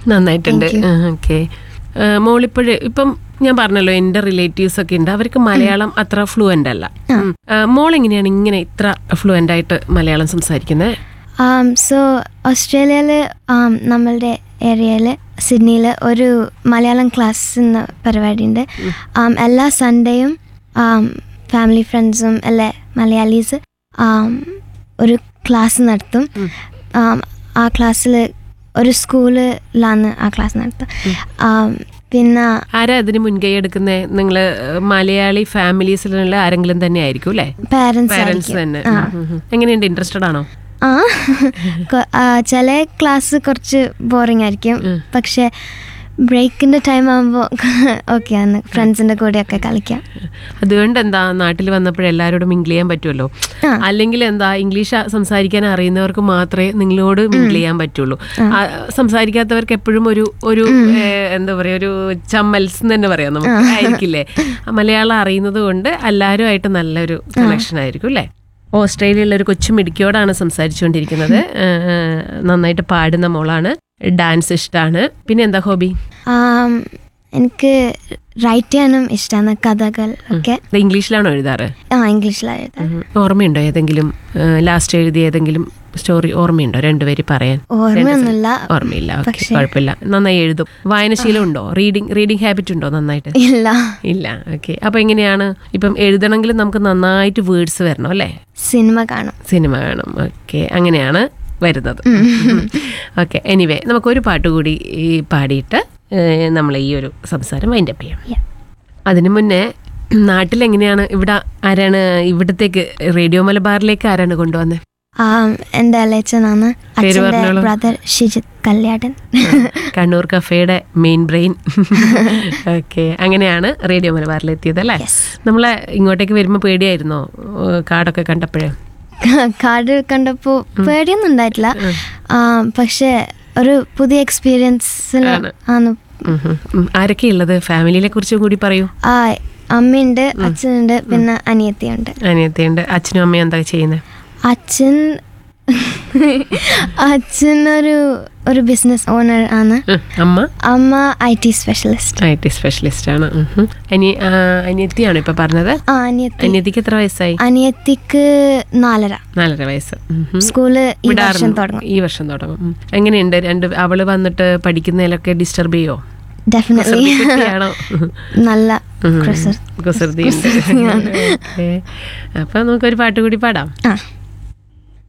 നന്നായിട്ടുണ്ട് ഓക്കെ മോളിപ്പോഴ് ഇപ്പം ഞാൻ പറഞ്ഞല്ലോ എൻ്റെ റിലേറ്റീവ്സ് ഒക്കെ ഉണ്ട് അവർക്ക് മലയാളം അത്ര ഫ്ലുവൻ്റ് അല്ല ഉം. ആ, മോൾ എങ്ങനെയാണ് ഇങ്ങനെ ഇത്ര ഫ്ലുവൻ്റ് ആയിട്ട് മലയാളം സംസാരിക്കുന്നത് സോ ഓസ്ട്രേലിയയിൽ നമ്മളുടെ ഏരിയയിൽ സിഡ്നിയിൽ ഒരു മലയാളം ക്ലാസ് എന്ന പരിപാടിയുണ്ട് Um, എല്ലാ സൺഡേയും ഫാമിലി ഫ്രണ്ട്സും അല്ലെ മലയാളീസ് um, ഒരു ക്ലാസ് നടത്തും Um, ആ ക്ലാസ്സിൽ ഒരു സ്കൂളിലാണ് ആ ക്ലാസ് നടത്തുക Um, പിന്നെ ആരാ അതിന് മുൻകൈ എടുക്കുന്നത് നിങ്ങൾ മലയാളി ഫാമിലീസിലുള്ള ആരെങ്കിലും തന്നെ ആയിരിക്കും അല്ലേ പാരൻസ് പാരൻസ് തന്നെ ഉം, ഉം, ഉം. എങ്ങനെയുണ്ട് ഇൻട്രസ്റ്റഡ് ആണോ ആ കൊ- ആ, ചില ക്ലാസ് കുറച്ച് ബോറിംഗ് ആയിരിക്കും പക്ഷെ ബ്രേക്കിന്റെ ടൈം ആകുമ്പോൾ ഓക്കെയാണ് ഫ്രണ്ട്സിന്റെ കൂടെയൊക്കെ കളിക്കാം അതുകൊണ്ട് എന്താ നാട്ടിൽ വന്നപ്പോൾ എല്ലാവരോടും മിങ്കിൾ ചെയ്യാൻ പറ്റുമല്ലോ അല്ലെങ്കിൽ എന്താ ഇംഗ്ലീഷ് സംസാരിക്കാൻ അറിയുന്നവർക്ക് മാത്രമേ നിങ്ങളോട് മിങ്കിൾ ചെയ്യാൻ പറ്റുള്ളൂ ആ, സംസാരിക്കാത്തവർക്ക് എപ്പോഴും ഒരു ഒരു ഏഹ്, എന്താ പറയാ ഒരു ചമ്മൽസ് എന്ന് തന്നെ പറയാം നമുക്ക് ആയിരിക്കില്ലേ ആ, മലയാളം അറിയുന്നത് കൊണ്ട് എല്ലാവരുമായിട്ട് നല്ലൊരു കണക്ഷൻ ആയിരിക്കും അല്ലേ ഓസ്ട്രേലിയയിലുള്ള ഒരു കൊച്ചു മിടുക്കിയോടാണ് സംസാരിച്ചുകൊണ്ടിരിക്കുന്നത് ഏഹ്, നന്നായിട്ട് പാടുന്ന മോളാണ് ഡാൻസ് ഇഷ്ടമാണ് പിന്നെ എന്താ ഹോബി ആം, എനിക്ക് റൈറ്റ് ചെയ്യാനും ഇഷ്ടമാണ് കഥകൾ ഒക്കെ ഇത് ഇംഗ്ലീഷിലാണോ എഴുതാറ് ആ ഇംഗ്ലീഷിലായത് ഉം. ഓർമ്മയുണ്ടോ ഏതെങ്കിലും ലാസ്റ്റ് എഴുതിയ ഏതെങ്കിലും സ്റ്റോറി ഓർമ്മയുണ്ടോ രണ്ടുപേര് പറയാൻ ഓർമ്മയൊന്നുമില്ല ഓർമ്മയില്ല ഓക്കെ കുഴപ്പമില്ല നന്നായി എഴുതും വായനശീലം ഉണ്ടോ റീഡിങ് റീഡിങ് ഹാബിറ്റ് ഉണ്ടോ നന്നായിട്ട് ഇല്ല ഇല്ല ഓക്കെ അപ്പൊ എങ്ങനെയാണ് ഇപ്പം എഴുതണമെങ്കിൽ നമുക്ക് നന്നായിട്ട് വേർഡ്സ് വരണം അല്ലേ സിനിമ കാണും സിനിമ വേണം ഓക്കെ അങ്ങനെയാണ് വരുന്നത് ഓക്കെ എനിവേ നമുക്കൊരു പാട്ട് കൂടി ഈ പാടിയിട്ട് നമ്മൾ ഈ ഒരു സംസാരം വൈൻഡപ്പ് ചെയ്യാം Yeah. അതിനു മുന്നേ നാട്ടിൽ എങ്ങനെയാണ് ഇവിടെ ആരാണ് ഇവിടത്തേക്ക് റേഡിയോ മലബാറിലേക്ക് ആരാണ് കൊണ്ടുവന്നത് ആം, എൻ്റെ അലച്ചനാണ് പേര് അച്ഛൻ്റെ പറഞ്ഞോളൂ. ബ്രദർ ഷിജിത് കല്യാടൻ കണ്ണൂർ കഫേയുടെ മെയിൻ ബ്രെയിൻ ഓക്കെ അങ്ങനെയാണ് റേഡിയോ മലബാറിൽ എത്തിയത് അല്ലേ Yes. നമ്മളെ ഇങ്ങോട്ടേക്ക് വരുമ്പോൾ പേടിയായിരുന്നോ ഏഹ് കാടൊക്കെ കണ്ടപ്പോഴേ കാർഡ് കണ്ടപ്പോൾ പേടിയൊന്നും ഉണ്ടായിട്ടില്ല ആ, പക്ഷെ ഒരു പുതിയ എക്സ്പീരിയൻസ് ആണ് ഉം ഉം. ഉം. ആരൊക്കെയുള്ളത് ഫാമിലിയെ കുറിച്ചും കൂടി പറയൂ ആ അമ്മയുണ്ട് അച്ഛനുണ്ട് പിന്നെ അനിയത്തിയുണ്ട് അനിയത്തിയുണ്ട് അച്ഛനും അമ്മയും എന്താ ചെയ്യുന്നത് അച്ഛൻ അച്ഛൻ ഒരു ഒരു ബിസിനസ് ഓണർ ആണ് അമ്മ അമ്മ I T specialist I T specialist ആണ് ഉം ഉം. അനി ആ, അനിയത്തിയാണോ ഇപ്പൊ പറഞ്ഞത് ആ അനിയത്തി അനിയത്തിക്ക് എത്ര വയസ്സായി അനിയത്തിക്ക് നാലര നാലര വയസ്സ് ഉം ഉം. സ്കൂള് ഈ വർഷം വിടാറുണ്ട്. തുടങ്ങും ഈ വർഷം തുടങ്ങും ഉം. എങ്ങനെയുണ്ട് രണ്ട് അവള് വന്നിട്ട് പഠിക്കുന്നതിലൊക്കെ ഡിസ്റ്റർബ് ചെയ്യോ ഡെഫിനറ്റ്ലി കുസൃതിക്കുട്ടിയാണോ? നല്ല ഉം. ക്രസർ കുസൃതിയുണ്ട് ഓക്കേ. അപ്പൊ നമുക്കൊരു പാട്ട് കൂടി പാടാം ആ